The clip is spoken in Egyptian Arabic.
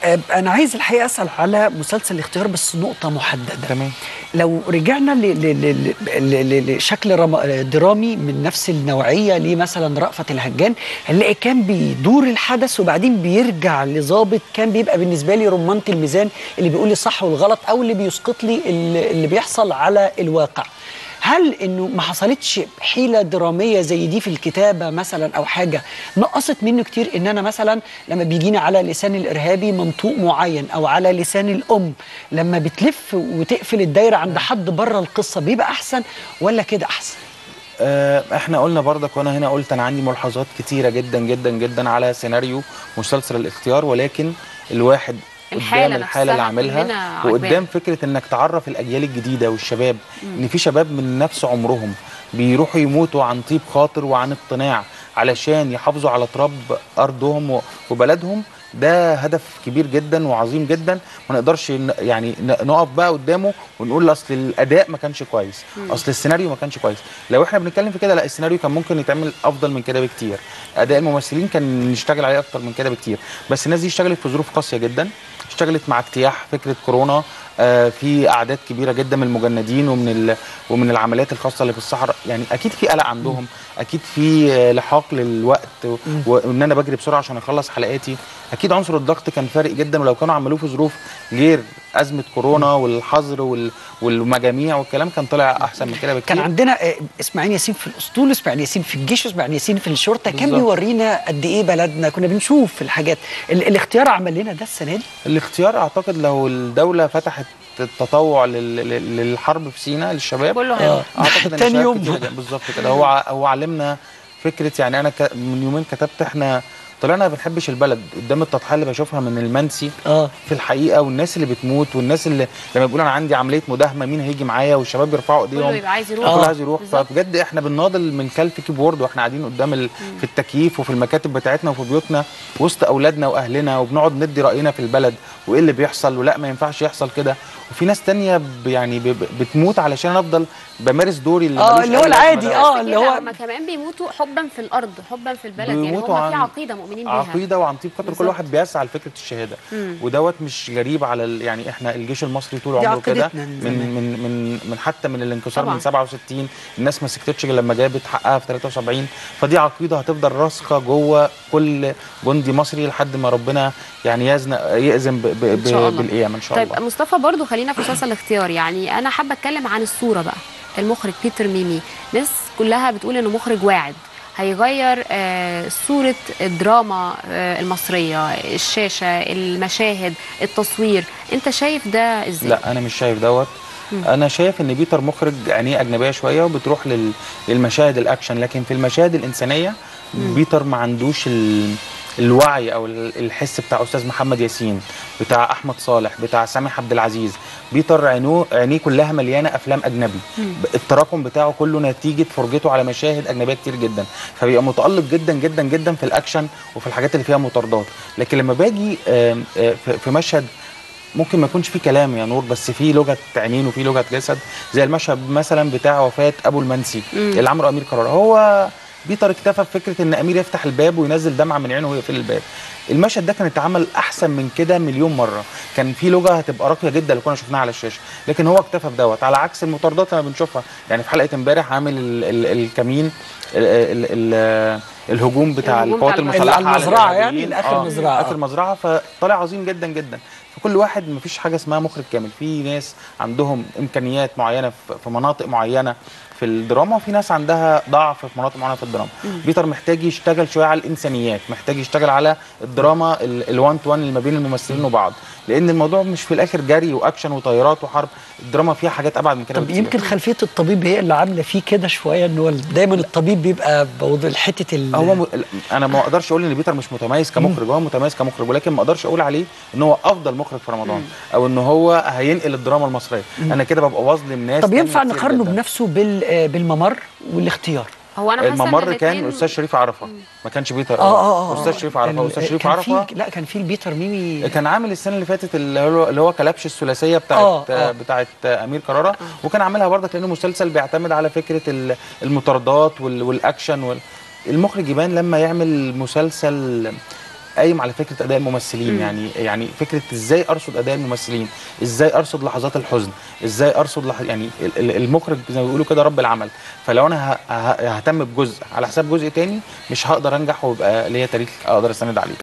آه، انا عايز الحقيقه اسال على مسلسل الاختيار بس نقطه محدده تمام لو رجعنا ل- ل- ل- ل- ل- لشكل رم- درامي من نفس النوعيه ليه مثلا رأفت الهجان هنلاقي كان بيدور الحدث وبعدين بيرجع لظابط كان بيبقى بالنسبه لي رمانه الميزان اللي بيقول لي الصح والغلط او اللي بيسقط لي اللي اللي بيحصل على الواقع هل انه ما حصلتش حيله دراميه زي دي في الكتابه مثلا او حاجه نقصت منه كتير ان انا مثلا لما بيجيني على لسان الارهابي منطوق معين او على لسان الام لما بتلف وتقفل الدايره عند حد بره القصه بيبقى احسن ولا كده احسن آه، احنا قلنا برضك وانا هنا قلت انا عندي ملاحظات كتيره جدا جدا جدا على سيناريو مسلسل الاختيار ولكن الواحد الحالة قدام الحاله اللي نفسها كلنا عاملها عاجبانا. وقدام فكره انك تعرف الاجيال الجديده والشباب ان في شباب من نفس عمرهم بيروحوا يموتوا عن طيب خاطر وعن اقتناع علشان يحافظوا على تراب ارضهم و- وبلدهم ده هدف كبير جدا وعظيم جدا ما نقدرش ن- يعني ن- نقف بقى قدامه ونقول اصل الاداء ما كانش كويس اصل السيناريو ما كانش كويس لو احنا بنتكلم في كده لا السيناريو كان ممكن يتعمل افضل من كده بكتير اداء الممثلين كان نشتغل عليه اكتر من كده بكتير بس الناس دي اشتغلت في ظروف قاسيه جدا اشتغلت مع اجتياح فكره كورونا آه، في اعداد كبيره جدا من المجندين ومن ال... ومن العمليات الخاصه اللي في الصحراء يعني اكيد في قلق عندهم اكيد في آه، لحاق للوقت و- وان انا بجري بسرعه عشان اخلص حلقاتي اكيد عنصر الضغط كان فارق جدا ولو كانوا عملوه في ظروف غير ازمه كورونا والحظر وال... والمجاميع والكلام كان طلع احسن من كده بكتير كان عندنا آه، اسماعيل ياسين في الاسطول اسماعيل ياسين في الجيش اسماعيل ياسين في الشرطه كان بالظبط. بيورينا قد ايه بلدنا كنا بنشوف الحاجات ال- الاختيار عمل لنا ده السنه دي الاختيار اعتقد لو الدوله فتحت التطوع لل... لل- للحرب في سيناء للشباب كله هيروح اعتقد ان تاني الشباب يوم. كتير جداً. بالظبط كده هو ع- هو علمنا فكره يعني انا ك... من يومين كتبت احنا طلعنا ما بنحبش البلد قدام التضحيه اللي بشوفها من المنسي اه في الحقيقه والناس اللي بتموت والناس اللي لما بيقولوا انا عندي عمليه مداهمه مين هيجي معايا والشباب بيرفعوا كله ايديهم يبقى عايز يروح كله آه. عايز يروح بالظبط. فبجد احنا بنناضل من خلف كيبورد واحنا قاعدين قدام ال... في التكييف وفي المكاتب بتاعتنا وفي بيوتنا وسط اولادنا واهلنا وبنقعد ندي راينا في البلد وايه اللي بيحصل ولا ما ينفعش يحصل كده وفي ناس تانية ب... يعني ب... ب- بتموت علشان أنا افضل بمارس دوري اللي اه ملوش اللي هو أي لازمة العادي ده. اه اللي هو هم كمان بيموتوا حبا في الارض حبا في البلد يعني بيموتوا هم في عن عقيده مؤمنين بيها عقيده وعن طيب خاطر كل بالظبط. واحد بيسعى لفكره الشهاده مم. ودوت مش غريب على ال... يعني احنا الجيش المصري طول دي عمره كده عقيدتنا من من زمان. من من من حتى من الانكسار طبعاً. من 67 الناس ما سكتتش غير لما جابت حقها في 73 فدي عقيده هتفضل راسخه جوه كل جندي مصري لحد ما ربنا يعني يزن يأذن ب... ب... إن شاء الله. ب... بالقيامه ان شاء طيب الله مصطفى برضو خلينا في مسلسل الاختيار يعني انا حابه اتكلم عن الصوره بقى المخرج بيتر ميمي ناس كلها بتقول انه مخرج واعد هيغير آه، صورة الدراما آه، المصرية الشاشة المشاهد التصوير انت شايف ده ازاي؟ لا انا مش شايف دوت انا شايف ان بيتر مخرج عينيه اجنبيه شويه وبتروح لل... للمشاهد الاكشن لكن في المشاهد الانسانيه بيتر ما عندوش ال... الوعي او ال- الحس بتاع استاذ محمد ياسين بتاع احمد صالح بتاع سامح عبد العزيز بيتر عينه عينيه كلها مليانه افلام اجنبي التراكم بتاعه كله نتيجه فرجته على مشاهد اجنبيه كتير جدا فبيبقى متالق جدا جدا جدا في الاكشن وفي الحاجات اللي فيها مطاردات لكن لما باجي آم، آه، في في مشهد ممكن ما يكونش فيه كلام يا نور بس فيه لغه عينين وفيه لغه جسد زي المشهد مثلا بتاع وفاه ابو المنسي اللي عمله امير قرار هو بيتر اكتفى بفكره ان امير يفتح الباب وينزل دمعه من عينه ويقفل الباب المشهد ده كان اتعمل احسن من كده مليون مره كان في لغه هتبقى راقيه جدا لو كنا شفناها على الشاشه لكن هو اكتفى بدوت على عكس المطاردات اللي بنشوفها يعني في حلقه امبارح عامل ال ال الكمين ال ال ال الهجوم بتاع الهجوم القوات بتاع المسلحه على المزرعة يعني، الإرهابيين. لآخر آه، المزرعة. اخر المزرعه فطالع عظيم جدا جدا فكل واحد مفيش حاجه اسمها مخرج كامل في ناس عندهم امكانيات معينه في في مناطق معينه في الدراما وفي ناس عندها ضعف في مناطق معينه في الدراما بيتر محتاج يشتغل شويه على الانسانيات محتاج يشتغل على الدراما الوان تو وان اللي ما بين الممثلين وبعض لان الموضوع مش في الاخر جري واكشن وطيارات وحرب الدراما فيها حاجات ابعد من كده طب بكتير. يمكن خلفيه الطبيب هي اللي عامله فيه كده شويه ان هو دايما الطبيب بيبقى بوضع حته ال هو م... انا ما اقدرش اقول ان بيتر مش متميز كمخرج هو متميز كمخرج ولكن ما اقدرش اقول عليه ان هو افضل مخرج في رمضان او ان هو هينقل الدراما المصريه انا كده ببقى بظلم ناس طب تانية ينفع كتير نقارنه جداً. بنفسه بال آه، بالممر والاختيار هو انا حاسه الممر إن كان الاتنين- استاذ شريف عرفه ما كانش بيتر اه اه اه استاذ شريف عرفه ال- استاذ شريف كان عرفه في لا كان في البيتر ميمي كان عامل السنه اللي فاتت اللي هو اللي هو كلبش الثلاثيه بتاعت آه، آه. بتاعت امير كرارة وكان عاملها برضك لانه مسلسل بيعتمد على فكره ال- المطاردات وال- والاكشن وال... المخرج يبان لما يعمل مسلسل قايم على فكره اداء الممثلين مم. يعني يعني فكره ازاي ارصد اداء الممثلين ازاي ارصد لحظات الحزن ازاي ارصد لح... يعني ال- ال- المخرج زي ما بيقولوا كده رب العمل فلو انا ه- ه- ههتم بجزء على حساب جزء تاني مش هقدر انجح ويبقى ليا تاريخ اقدر استند عليه